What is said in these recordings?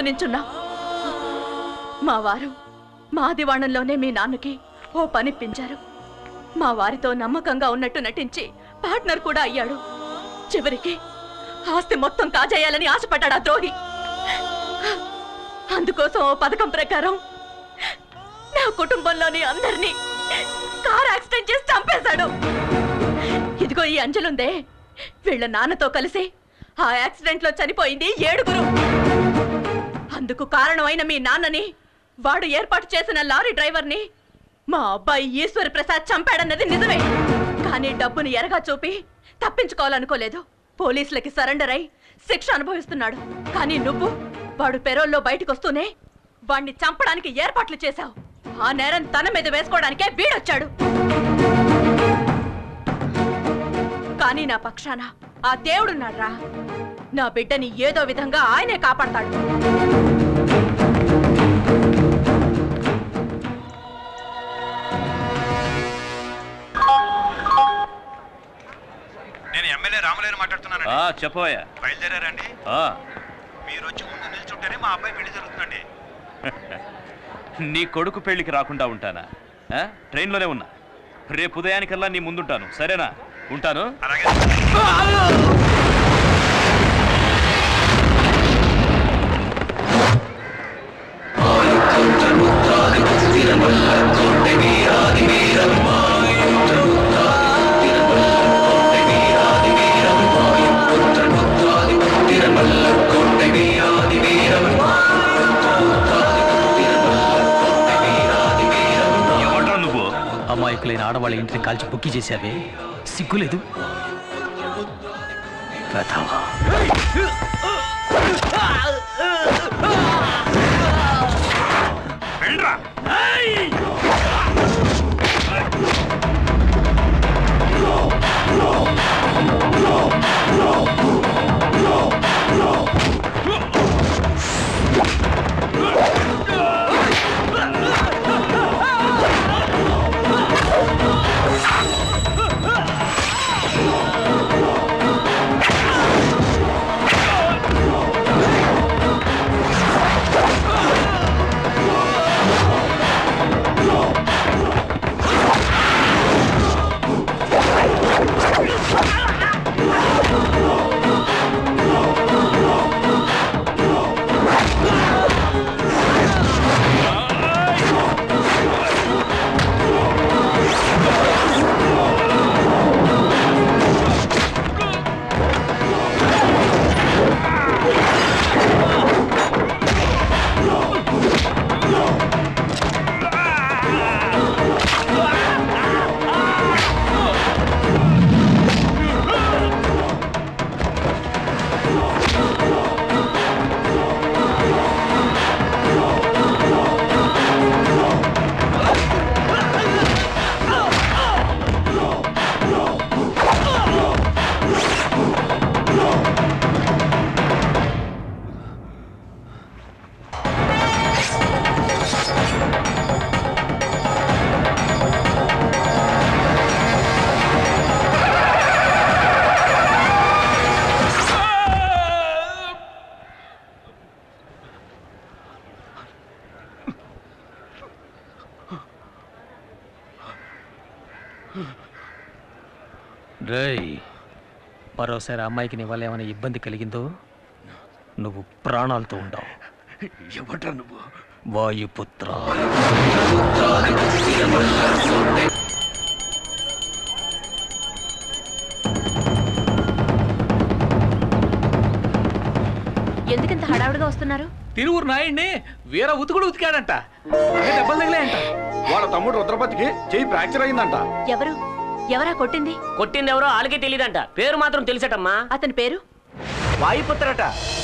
నించున్నా మా వారు మా దివాణంలోనే మీ నాన్నకి ఓ పనిప్పించారు మా వారితో నమ్మకంగా ఉన్నట్టు నటించి పార్ట్నర్ కూడా అయ్యాడు చివరికి ఆస్తి మొత్తం కాజేయాలని ఆశపడ్డాడు ఆ ద్రోహి అందుకోసం ఓ పథకం ప్రకారం నా కుటుంబంలోని అందరినీ కార్ యాక్సిడెంట్ చేసి చంపేశాడు ఇదిగో ఈ అంజలుందే వీళ్ళ నాన్నతో కలిసి ఆ యాక్సిడెంట్ లో చనిపోయింది ఏడుగురు అందుకు కారణమైన మీ నాన్నని వాడు ఏర్పాటు చేసిన లారీ డ్రైవర్ని మా అబ్బాయి ఈశ్వర్ ప్రసాద్ చంపాడన్నది నిజమే కానీ డబ్బుని ఎరగా చూపి తప్పించుకోవాలనుకోలేదు పోలీసులకి సరెండర్ అయి శిక్ష అనుభవిస్తున్నాడు కానీ నువ్వు వాడు పెరోల్లో బయటకు వస్తూనే వాణ్ణి చంపడానికి ఏర్పాట్లు చేశావు ఆ నేరం తన మీద వేసుకోవడానికే వీడొచ్చాడు కానీ నా పక్షాన ఆ దేవుడున్నాడ్రా నా బిడ్డని ఏదో విధంగా ఆయనే కాపాడతాడు నేను ఎమ్మెల్యే రామలేరు మాట్లాడుతున్నానండి ఆ, చెప్పవయ్యా బయలుదేరారండి ఆ, మీరు వచ్చి ముందు నిల్చుంటేనే మా అబ్బాయి పెళ్లి జరుగుతుందండి నీ కొడుకు పెళ్లికి రాకుండా ఉంటానా ఆ? ట్రైన్లోనే ఉన్నా రేపు ఉదయానికల్లా నీ ముందుంటాను సరేనా ఉంటాను అలాగే ఎవడ్రా నువ్వు అమాయకులైన ఆడవాళ్ళ ఇంటిని కాల్చి బుక్కి చేశావే సిగ్గులేదు వెధవా. వెళ్ళరా రేయ్ మరోసారి ఆ అమ్మాయికి నీ వల్ల ఏమైనా ఇబ్బంది కలిగిందో నువ్వు ప్రాణాలతో ఉండవు ఎవడ్రా నువ్వు వాయుపుత్ర ఎందుకంత హడావుడిగా వస్తున్నారు తిరువురు నాయుడిని వీర ఉతుకుడు ఉతికాడంట అదే దెబ్బలు తగిలాయంట వాళ్ళ తమ్ముడు రుద్రపతికి చెయ్యి ఫ్రాక్చర్ అయిందంట ఎవరు ఎవరా కొట్టింది కొట్టింది ఎవరో వాళ్ళకే తెలియదంట పేరు మాత్రం తెలిసటమ్మా అతని పేరు వాయుపుత్రట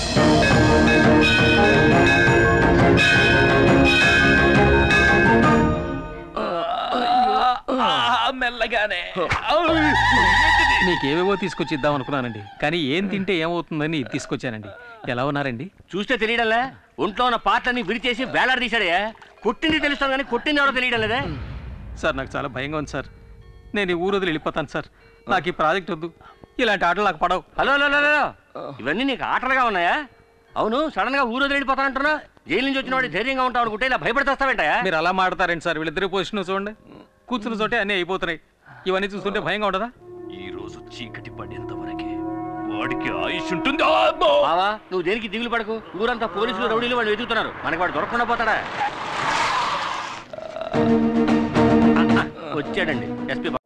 మెల్లగానే నీకేవేవో తీసుకొచ్చి ఇద్దాం అనుకున్నానండి కానీ ఏం తింటే ఏమవుతుందని ఇది తీసుకొచ్చానండి ఎలా ఉన్నారండి చూస్తే తెలియడంలే ఒంట్లో ఉన్న పాటలన్నీ విరిచేసి వేలాడదీశాడే కొట్టింది తెలుస్తాను కానీ కొట్టింది ఎవరో తెలియడం లేదే సార్ నాకు చాలా భయంగా ఉంది సార్ నేను ఈ ఊరు వదిలి వెళ్ళిపోతాను సార్ నాకు ఈ ప్రాజెక్ట్ వద్దు ఇలాంటి ఆటలు నాకు పడవు హలో హలో హలో, హలో ఇవన్నీ నీకు ఆటలుగా ఉన్నాయా అవును సడన్ గా ఊరు వదిలిపోతానంటున్నా జైలు నుంచి వచ్చిన వాడు ధైర్యంగా ఉంటావు అనుకుంటే ఇలా భయపడతాస్తావేంటయా మీరు అలా మాడతారండి సార్ వీళ్ళిద్దరి పొజిషన్ చూడండి కూర్చున్న చోటే అన్నీ అయిపోతున్నాయి ఇవన్నీ చూస్తుంటే భయంగా ఉండదా ఈ రోజు చీకటి పడేంత వరకే వాడికి ఆయుష్ ఉంటుంది అమ్మో! బావా నువ్వు దేనికి దిగులు పడకు ఊరంతా పోలీసులు రౌడీలు వాడు వెతుకుతున్నారు మనకి వాడు దొరకకుండా పోతాడా ఆ, ఆ, వచ్చాడండి ఎస్పీ